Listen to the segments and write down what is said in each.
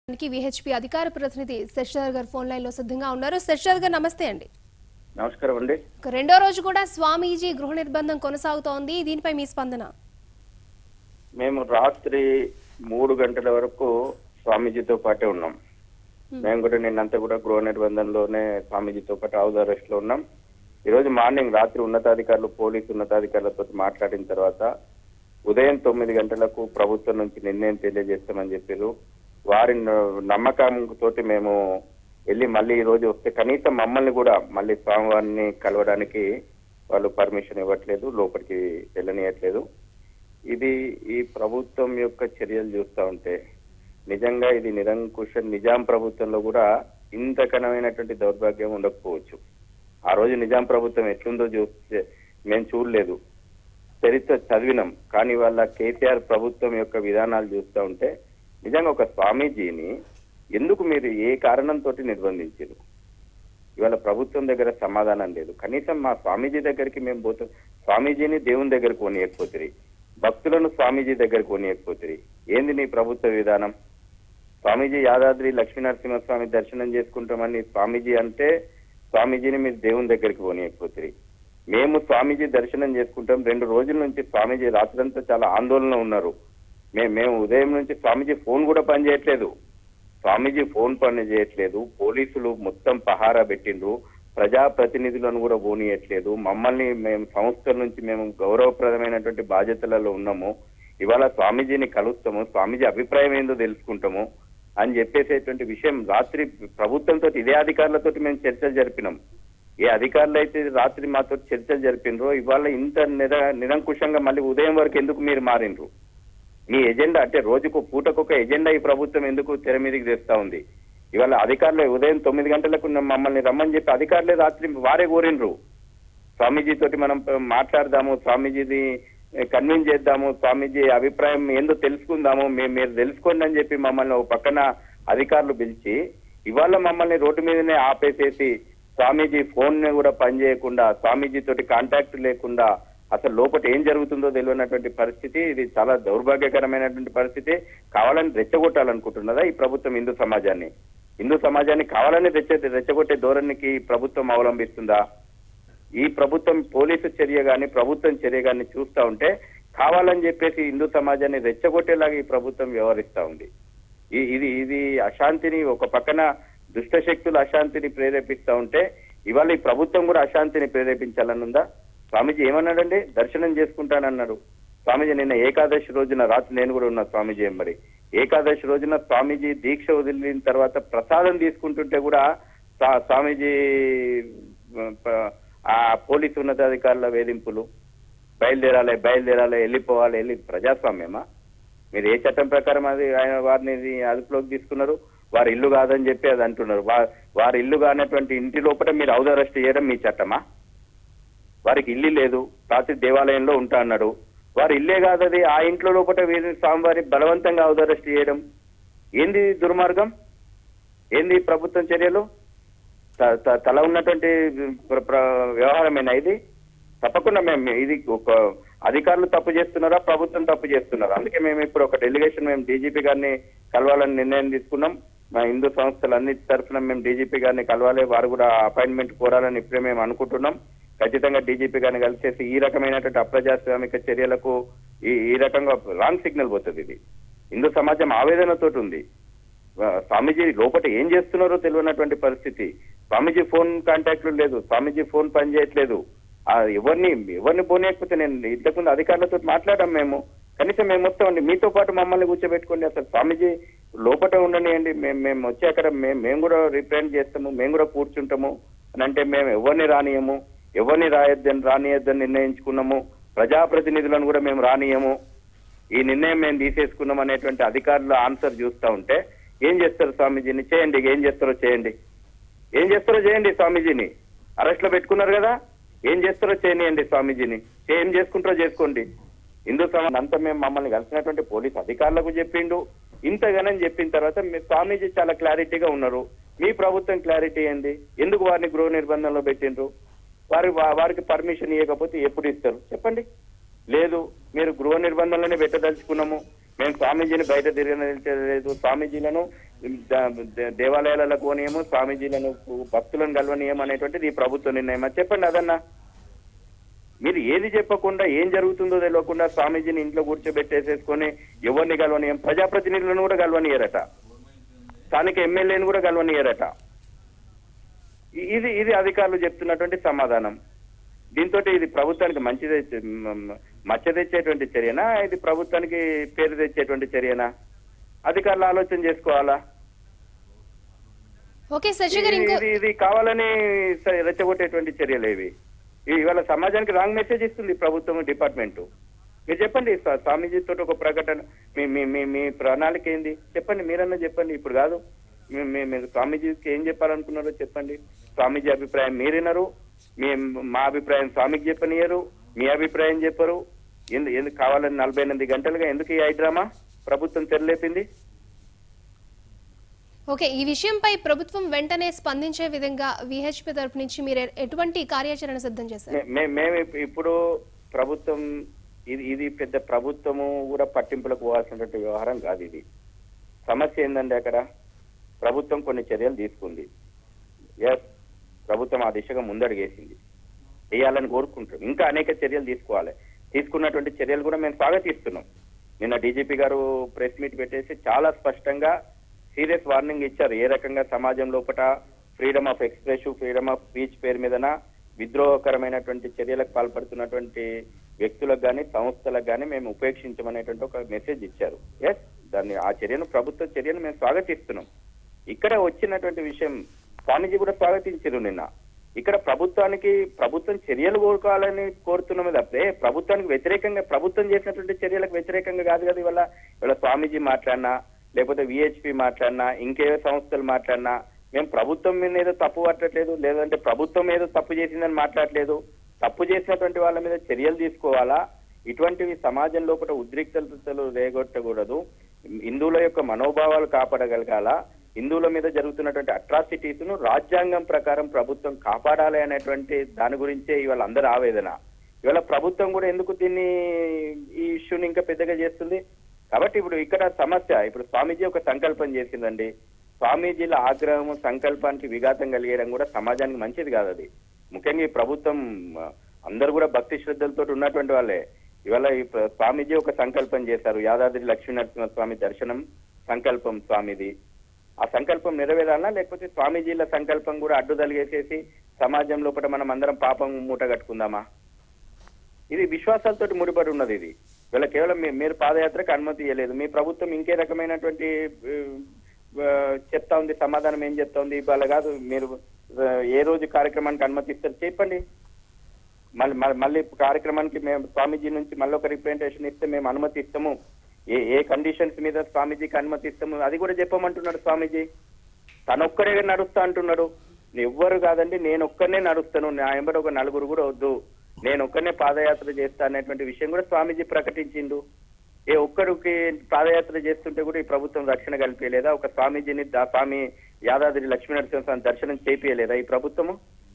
కి విహెచ్పి అధికార ప్రతినిధి శశిధర్ గారు ఫోన్ లైన్ లో సిద్ధంగా ఉన్నారు శశిధర్ గారు నమస్తే అండి నమస్కారం అండి ఇక రెండో రోజు కూడా స్వామీజీ గృహ నిర్బంధం కొనసాగుతోంది దీనిపై మీ స్పందన మేము రాత్రి మూడు గంటల వరకు స్వామీజీతో పాటే ఉన్నాం మేము కూడా నిన్నంతా కూడా గృహ నిర్బంధంలోనే స్వామీజీతో పాటు హౌస్ అరెస్ట్ లో ఉన్నాం ఈ రోజు మార్నింగ్ రాత్రి ఉన్నతాధికారులు పోలీసు ఉన్నతాధికారులతో మాట్లాడిన తర్వాత ఉదయం తొమ్మిది గంటలకు ప్రభుత్వం నుంచి నిర్ణయం తెలియజేస్తామని చెప్పారు వారి న- నమ్మకంతోటి మేము వెళ్ళి మళ్ళీ ఈ రోజు వస్తే కనీసం మమ్మల్ని కూడా మళ్ళీ స్వామివారిని కలవడానికి వాళ్ళు పర్మిషన్ ఇవ్వట్లేదు లోపలికి వెళ్ళనియట్లేదు ఇది ఈ ప్రభుత్వం యొక్క చర్యలు చూస్తా ఉంటే నిజంగా ఇది నిరంకుశ నిజాం ప్రభుత్వంలో కూడా ఇంతకనమైనటువంటి దౌర్భాగ్యం ఉండకపోవచ్చు ఆ రోజు నిజాం ప్రభుత్వం ఎట్లుందో చూస్తే మేము చూడలేదు చరిత్ర చదివినాం కానీ వాళ్ళ కేసీఆర్ ప్రభుత్వం యొక్క విధానాలు చూస్తూ ఉంటే నిజంగా ఒక స్వామీజీని ఎందుకు మీరు ఏ కారణంతో నిర్బంధించారు ఇవాళ ప్రభుత్వం దగ్గర సమాధానం లేదు కనీసం మా స్వామీజీ దగ్గరికి మేము పోతాం స్వామీజీని దేవుని దగ్గరకు కొనియకపోతుంది భక్తులను స్వామీజీ దగ్గరకు కొనియకపోతుంది ఏంది నీ ప్రభుత్వ విధానం స్వామీజీ యాదాద్రి లక్ష్మీనరసింహస్వామి దర్శనం చేసుకుంటామని స్వామీజీ అంటే స్వామీజీని మీరు దేవుని దగ్గరికి పోనీయకపోతుంది మేము స్వామీజీ దర్శనం చేసుకుంటాం రెండు రోజుల నుంచి స్వామీజీ రాత్రంతా చాలా ఆందోళన ఉన్నారు మేము మేము ఉదయం నుంచి స్వామీజీ ఫోన్ కూడా పనిచేయట్లేదు స్వామీజీ ఫోన్ పని చేయట్లేదు పోలీసులు మొత్తం పహారా పెట్టిండ్రు ప్రజాప్రతినిధులను కూడా పోనీయట్లేదు మమ్మల్ని మేము సంస్థల నుంచి మేము గౌరవప్రదమైనటువంటి బాధ్యతలలో ఉన్నాము ఇవాళ స్వామీజీని కలుస్తాము స్వామీజీ అభిప్రాయం ఏందో తెలుసుకుంటాము అని చెప్పేసేటువంటి విషయం రాత్రి ప్రభుత్వంతో ఇదే అధికారులతో మేము చర్చలు జరిపినాం ఏ అధికారులు అయితే రాత్రి మాతో చర్చలు జరిపినరో ఇవాళ ఇంత నిర నిరంకుశంగా మళ్ళీ ఉదయం వరకు ఎందుకు మీరు మారినరు మీ ఎజెండా అంటే రోజుకు పూటకొక ఎజెండా ఈ ప్రభుత్వం ఎందుకు తెర మీదకి తెస్తా ఉంది ఇవాళ అధికారులు ఉదయం తొమ్మిది గంటలకు మమ్మల్ని రమ్మని చెప్పి అధికారులే రాత్రి వారే కోరినరు స్వామీజీ తోటి మనం ప- మాట్లాడదాము స్వామీజీది కన్విన్స్ చేద్దాము స్వామీజీ అభిప్రాయం ఏందో తెలుసుకుందాము మేము మీరు తెలుసుకోండి అని చెప్పి మమ్మల్ని ఒక పక్కన అధికారులు పిలిచి ఇవాళ మమ్మల్ని రోడ్డు మీదనే ఆపేసేసి స్వామీజీ ఫోన్ ని కూడా పనిచేయకుండా స్వామీజీ తోటి కాంటాక్ట్ లేకుండా అసలు లోపల ఏం జరుగుతుందో తెలియనటువంటి పరిస్థితి ఇది చాలా దౌర్భాగ్యకరమైనటువంటి పరిస్థితి కావాలని రెచ్చగొట్టాలనుకుంటున్నదా ఈ ప్రభుత్వం హిందూ సమాజాన్ని హిందూ సమాజాన్ని కావాలని రెచ్చ రెచ్చగొట్టే ధోరణికి ఈ ప్రభుత్వం అవలంబిస్తుందా ఈ ప్రభుత్వం పోలీసు చర్య గాని ప్రభుత్వం చర్య గాని చూస్తా ఉంటే కావాలని చెప్పేసి హిందూ సమాజాన్ని రెచ్చగొట్టేలాగా ఈ ప్రభుత్వం వ్యవహరిస్తా ఉంది ఈ- ఇది ఇది అశాంతిని ఒక పక్కన దుష్ట శక్తులు అశాంతిని ప్రేరేపిస్తా ఉంటే ఇవాళ ఈ ప్రభుత్వం కూడా అశాంతిని ప్రేరేపించాలని ఉందా స్వామీజీ ఏమన్నాడండి దర్శనం చేసుకుంటానన్నారు స్వామీజీ నిన్న ఏకాదశి రోజున రాత్రి నేను కూడా ఉన్నా స్వామీజీ మరి ఏకాదశి రోజున స్వామీజీ దీక్ష వదిలిన తర్వాత ప్రసాదం తీసుకుంటుంటే కూడా స్వా- స్వామీజీ ప- ఆ పోలీసు ఉన్నతాధికారుల వేధింపులు బయలుదేరాలి బయలుదేరాలి వెళ్ళిపోవాలి వెళ్ళి ప్రజాస్వామ్యమా మీరు ఏ చట్టం ప్రకారం అది ఆయన వారిని ఇది అదుపులోకి తీసుకున్నారు వారి ఇల్లు కాదని చెప్పి అది అంటున్నారు వా- వారి ఇల్లు కానటువంటి ఇంటి లోపల మీరు హౌస్ అరెస్ట్ చేయడం మీ చట్టమా వారికి ఇల్లు లేదు రాత్రి దేవాలయంలో ఉంటా అన్నాడు వారి ఇల్లే కాదు అది ఆ ఇంట్లో లోపల వీరిని స్వామివారి బలవంతంగా హౌస్ అరెస్ట్ చేయడం ఏంది దుర్మార్గం ఏంది ఈ ప్రభుత్వం చర్యలు త- త- తల ఉన్నటువంటి ప్ర- ప్ర- వ్యవహారమేనా ఇది తప్పకుండా మేము ఇది ఒక అధికారులు తప్పు చేస్తున్నారా ప్రభుత్వం తప్పు చేస్తున్నారా అందుకే మేము ఇప్పుడు ఒక డెలిగేషన్ మేము డీజీపీ గారిని కలవాలని నిర్ణయం తీసుకున్నాం మా హిందూ సంస్థలు అన్ని తరఫున మేము డీజీపీ గారిని కలవాలి వారు కూడా అపాయింట్మెంట్ కోరాలని ఇప్పుడే మేము అనుకుంటున్నాం ఖచ్చితంగా డీజీపీ గారిని కలిసేసి ఈ రకమైనటువంటి అప్రజాస్వామిక చర్యలకు ఈ ఈ రకంగా రాంగ్ సిగ్నల్ పోతుంది ఇది హిందూ సమాజం ఆవేదనతోటి ఉంది ఆ, స్వామీజీ లోపల ఏం చేస్తున్నారో తెలియనటువంటి పరిస్థితి స్వామీజీ ఫోన్ కాంటాక్ట్లు లేదు స్వామీజీ ఫోన్ పనిచేయట్లేదు ఆ, ఎవరిని ఎవరిని పోనీయకపోతే నేను ఇంతకుముందు అధికారులతో మాట్లాడాం మేము కనీసం మేము మొత్తం అండి మీతో పాటు మమ్మల్ని కూర్చోబెట్టుకోండి అసలు స్వామీజీ లోపల ఉండనియండి మేము మేము వచ్చి అక్కడ మేము మేము కూడా రిప్రజెంట్ చేస్తాము మేము కూడా కూర్చుంటాము అని అంటే మేము ఎవరిని రానియము ఎవరిని రాయొద్దని రానియొద్దని నిర్ణయించుకున్నాము ప్రజాప్రతినిధులను కూడా మేము రానియము ఈ నిర్ణయం మేము తీసేసుకున్నాం అనేటువంటి అధికారులు ఆన్సర్ చూస్తా ఉంటే ఏం చేస్తారు స్వామీజీని చేయండి ఏం చేస్తారో చేయండి ఏం చేస్తారో చేయండి స్వామీజీని అరెస్ట్ లో పెట్టుకున్నారు కదా ఏం చేస్తారో చేయనియండి స్వామీజీని చే- ఏం చేసుకుంటారో చేసుకోండి హిందూ సమాజం అంతా మేము మమ్మల్ని కలిసినటువంటి పోలీస్ అధికారులకు చెప్పిండు ఇంతగానని చెప్పిన తర్వాత మీ స్వామీజీ చాలా క్లారిటీగా ఉన్నారు మీ ప్రభుత్వం క్లారిటీ ఏంది ఎందుకు వారిని గృహ నిర్బంధంలో పెట్టిండ్రు వారి వా- వారికి పర్మిషన్ ఇవ్వకపోతే ఎప్పుడు ఇస్తారు చెప్పండి లేదు మీరు గృహ నిర్బంధంలోనే పెట్టదలుచుకున్నాము మేము స్వామీజీని బయట తిరగలేదు స్వామీజీలను ద- ద- దేవాలయాలకు పోనీయము స్వామీజీలను భక్తులను కలవనీయం అనేటువంటిది ఈ ప్రభుత్వ నిర్ణయం అది చెప్పండి అదన్నా మీరు ఏది చెప్పకుండా ఏం జరుగుతుందో తెలియకుండా స్వామీజీని ఇంట్లో కూర్చోబెట్టేసేసుకొని ఎవరిని కలవనీయం ప్రజాప్రతినిధులను కూడా కలవనీయరట స్థానిక ఎమ్మెల్యేని కూడా కలవనీయరట ఇ- ఇది ఇది అధికారులు చెప్తున్నటువంటి సమాధానం దీంతో ఇది ప్రభుత్వానికి మంచి తెచ్చే- మ- మ- మచ్చ తెచ్చేటువంటి చర్యనా ఇది ప్రభుత్వానికి పేరు తెచ్చేటువంటి చర్యనా అధికారులు ఆలోచన చేసుకోవాలా ఓకే శశి గారు ఇది ఇంకో ఇది- ఇది కావాలని స- రెచ్చగొట్టేటువంటి చర్యలు ఇవి ఇవి ఇవాళ సమాజానికి రాంగ్ మెసేజ్ ఇస్తుంది ప్రభుత్వం డిపార్ట్మెంట్ మీరు చెప్పండి స్వా- స్వామీజీతో ఒక ప్రకటన మీ మీ మీ మీ ప్రణాళిక ఏంది చెప్పండి మీరన్నా చెప్పండి ఇప్పుడు కాదు మీ- మీ- మీరు స్వామీజీకి ఏం చెప్పాలనుకున్నారో చెప్పండి స్వామీజీ అభిప్రాయం మీరినరు మీ మా అభిప్రాయం స్వామికి చెప్పనియరు మీ అభిప్రాయం చెప్పరు ఎందు ఎందుకు కావాలని నలభై ఎనిమిది గంటలుగా ఎందుకు ఈ ఐడ్రామా ప్రభుత్వం తెరలేపింది ఓకే ఈ విషయంపై ప్రభుత్వం వెంటనే స్పందించే విధంగా విహెచ్పి తరపు నుంచి మీరు ఎ- ఎటువంటి కార్యాచరణ సిద్ధం చేశారు మే- మే- మేము ఇప్- ఇప్పుడు ప్రభుత్వం ఇది ఇది పెద్ద ప్రభుత్వము కూడా పట్టింపులకు పోవాల్సినటువంటి వ్యవహారం కాదు ఇది సమస్య ఏందండి అక్కడ ప్రభుత్వం కొన్ని చర్యలు తీసుకుంది ఎస్ ప్రభుత్వం ఆ దిశగా ముందడుగేసింది వేయాలని కోరుకుంటాం ఇంకా అనేక చర్యలు తీసుకోవాలి తీసుకున్నటువంటి చర్యలు కూడా మేము స్వాగతిస్తున్నాం నిన్న డీజీపీ గారు ప్రెస్ మీట్ పెట్టేసి చాలా స్పష్టంగా సీరియస్ వార్నింగ్ ఇచ్చారు ఏ రకంగా సమాజం లోపల freedom of express freedom of speech పేరు మీదన విద్రోహకరమైనటువంటి చర్యలకు పాల్పడుతున్నటువంటి వ్యక్తులకు కానీ సంస్థలకు కానీ మేము ఉపేక్షించమనేటువంటి ఒక మెసేజ్ ఇచ్చారు ఎస్ దాన్ని ఆ చర్యను ప్రభుత్వ చర్యను మేము స్వాగతిస్తున్నాం ఇక్కడ వచ్చినటువంటి విషయం స్వామీజీ కూడా స్వాగతించారు నిన్న ఇక్కడ ప్రభుత్వానికి ప్రభుత్వం చర్యలు కోరుకోవాలని కోరుతున్నామే తప్పే ప్రభుత్వానికి వ్యతిరేకంగా ప్రభుత్వం చేసినటువంటి చర్యలకు వ్యతిరేకంగా కాదు కదా ఇవాళ ఇవాళ స్వామీజీ మాట్లాడినా లేకపోతే విహెచ్పి మాట్లాడినా ఇంకే సంస్థలు మాట్లాడినా మేము ప్రభుత్వం మీద ఏదో తప్పు పట్టట్లేదు లేదంటే ప్రభుత్వం ఏదో తప్పు చేసిందని మాట్లాడలేదు తప్పు చేసినటువంటి వాళ్ళ మీద చర్యలు తీసుకోవాలా ఇటువంటివి సమాజం లోపల ఉద్రిక్తతలు రేగొట్టకూడదు హిందువుల యొక్క మనోభావాలు కాపాడగలగాల హిందువుల మీద జరుగుతున్నటువంటి అట్రాసిటీస్ ను రాజ్యాంగం ప్రకారం ప్రభుత్వం కాపాడాలి అనేటువంటి దాని గురించే ఇవాళ అందరి ఆవేదన ఇవాళ ప్రభుత్వం కూడా ఎందుకు దీన్ని ఈ ఇష్యూని ఇంకా పెద్దగా చేస్తుంది కాబట్టి ఇప్పుడు ఇక్కడ సమస్య ఇప్పుడు స్వామీజీ ఒక సంకల్పం చేసిందండి స్వామీజీల ఆగ్రహం సంకల్పానికి విఘాతం కలిగేయడం కూడా సమాజానికి మంచిది కాదు అది ముఖ్యంగా ఈ ప్రభుత్వం ఆ, అందరూ కూడా భక్తి శ్రద్ధలతో ఉన్నటువంటి వాళ్ళే ఇవాళ ఈ ప్ర- స్వామీజీ ఒక సంకల్పం చేశారు యాదాద్రి లక్ష్మీ నరసింహ స్వామి దర్శనం సంకల్పం స్వామిది ఆ సంకల్పం నెరవేరాలా లేకపోతే స్వామీజీల సంకల్పం కూడా అడ్డు తలిగేసేసి సమాజం లోపల మనం అందరం పాపం మూట కట్టుకుందామా ఇది విశ్వాసాలతోటి ముడిపడి ఉన్నది ఇది వీళ్ళ కేవలం మీ- మీరు పాదయాత్రకు అనుమతి ఇవ్వలేదు మీ ప్రభుత్వం ఇంకే రకమైనటువంటి ఆ, ఆ, చెప్తా ఉంది సమాధానం ఏం చెప్తా ఉంది ఇవాళ కాదు మీరు ఆ, ఏ రోజు కార్యక్రమానికి అనుమతి ఇస్తారు చెప్పండి మళ్ళీ మళ్ళీ- మళ్ళీ కార్యక్రమానికి మేము స్వామీజీ నుంచి మళ్ళీ ఒక రిప్రజెంటేషన్ ఇస్తే మేము అనుమతి ఇస్తాము ఏ ఏ కండిషన్స్ మీద స్వామీజీకి అనుమతి ఇస్తాము అది కూడా చెప్పమంటున్నాడు స్వామీజీ తనొక్కడే నడుస్తా అంటున్నాడు ఎవ్వరు కాదండి నేను ఒక్కనే నడుస్తాను నా వెంబడి ఒక నలుగురు కూడా వద్దు నేను ఒక్కనే పాదయాత్ర చేస్తా అనేటువంటి విషయం కూడా స్వామీజీ ప్రకటించిండు ఏ ఒక్కరికి పాదయాత్ర చేస్తుంటే కూడా ఈ ప్రభుత్వం రక్షణ కల్పించలేదా ఒక స్వామీజీని ఆ స్వామి యాదాద్రి లక్ష్మీనరసింహ స్వామి దర్శనం చేపియలేదా ఈ ప్రభుత్వము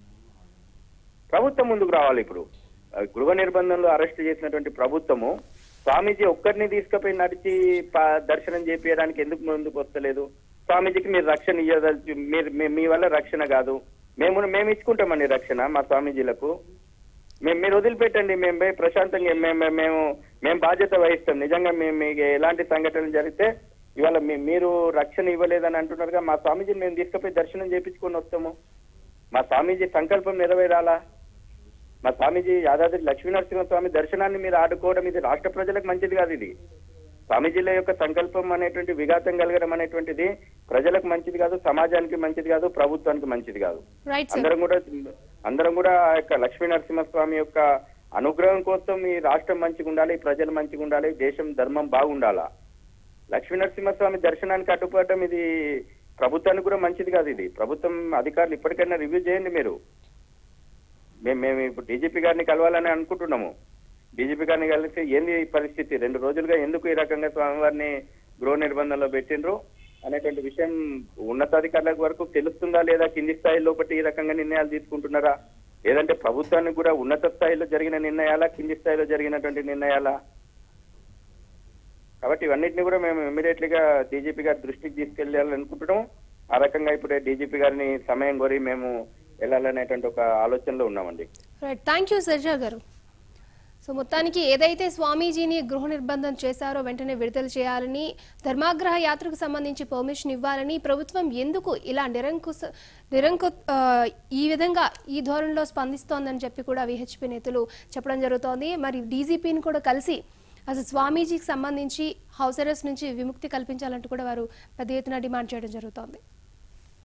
ప్రభుత్వం ముందుకు రావాలి ఇప్పుడు ఆ, గృహ నిర్బంధంలో అరెస్ట్ చేసినటువంటి ప్రభుత్వము స్వామీజీ ఒక్కరిని తీసుకుపోయి నడిచి పా- దర్శనం చేపించడానికి ఎందుకు ముందుకు వస్తలేదు స్వామీజీకి మీరు రక్షణ ఇవ్వదలిచి మీరు మీ- మీ వల్ల రక్షణ కాదు మేము మేము ఇచ్చుకుంటామండి రక్షణ మా స్వామీజీలకు మేము మీరు వదిలిపెట్టండి మేము పోయి ప్రశాంతంగా మేము మేము- మేము మేము బాధ్యత వహిస్తాం నిజంగా మేము మీకు ఎలాంటి సంఘటనలు జరిగితే ఇవాళ మీ- మీరు రక్షణ ఇవ్వలేదని అంటున్నారుగా మా స్వామీజీని మేము తీసుకుపోయి దర్శనం చేపించుకొని వస్తాము మా స్వామీజీ సంకల్పం నెరవేరాలా మా స్వామీజీ యాదాద్రి లక్ష్మీనరసింహ స్వామి దర్శనాన్ని మీరు ఆడుకోవడం ఇది రాష్ట్ర ప్రజలకు మంచిది కాదు ఇది స్వామీజీల యొక్క సంకల్పం అనేటువంటి విఘాతం కలగడం అనేటువంటిది ప్రజలకు మంచిది కాదు సమాజానికి మంచిది కాదు ప్రభుత్వానికి మంచిది కాదు రైట్ సార్ అందరం కూడా అందరం కూడా ఆ యొక్క లక్ష్మీ నరసింహస్వామి యొక్క అనుగ్రహం కోసం ఈ రాష్ట్రం మంచిగా ఉండాలి ప్రజలు మంచిగా ఉండాలి దేశం ధర్మం బాగుండాలా లక్ష్మీ నరసింహస్వామి దర్శనానికి అడ్డుపడటం ఇది ప్రభుత్వానికి కూడా మంచిది కాదు ఇది ప్రభుత్వం అధికారులు ఇప్పటికైనా రివ్యూ చేయండి మీరు మేము మేము ఇప్పుడు డీజీపీ గారిని కలవాలని అనుకుంటున్నాము డీజీపీ గారిని కలిసి ఏంది ఈ పరిస్థితి రెండు రోజులుగా ఎందుకు ఈ రకంగా స్వామివారిని గృహ నిర్బంధంలో పెట్టిండ్రు అనేటువంటి విషయం ఉన్నతాధికారులకు వరకు తెలుస్తుందా లేదా కింది స్థాయి లోపల ఈ రకంగా నిర్ణయాలు తీసుకుంటున్నారా లేదంటే ప్రభుత్వానికి కూడా ఉన్నత స్థాయిలో జరిగిన నిర్ణయాలా కింది స్థాయిలో జరిగినటువంటి నిర్ణయాలా కాబట్టి ఇవన్నిటిని కూడా మేము ఇమీడియట్లీ గా డీజీపీ గారి దృష్టికి తీసుకెళ్ళాలని అనుకుంటున్నాం ఆ రకంగా ఇప్పుడే డీజీపీ గారిని సమయం కోరి మేము వెళ్ళాలనేటువంటి ఒక ఆలోచనలో ఉన్నామండి రైట్ థ్యాంక్ యూ సజ్జా గారు సో మొత్తానికి ఏదైతే స్వామీజీని గృహ నిర్బంధం చేశారో వెంటనే విడుదల చేయాలని ధర్మాగ్రహ యాత్రకు సంబంధించి పర్మిషన్ ఇవ్వాలని ప్రభుత్వం ఎందుకు ఇలా నిరంకుశ నిరంకు ఆ, ఈ విధంగా ఈ ధోరణిలో స్పందిస్తోందని చెప్పి కూడా విహెచ్పి నేతలు చెప్పడం జరుగుతోంది మరి డీజీపీని కూడా కలిసి అసలు స్వామీజీకి సంబంధించి హౌస్ అరెస్ట్ నుంచి విముక్తి కల్పించాలంటూ కూడా వారు పెద్ద ఎత్తున డిమాండ్ చేయడం జరుగుతోంది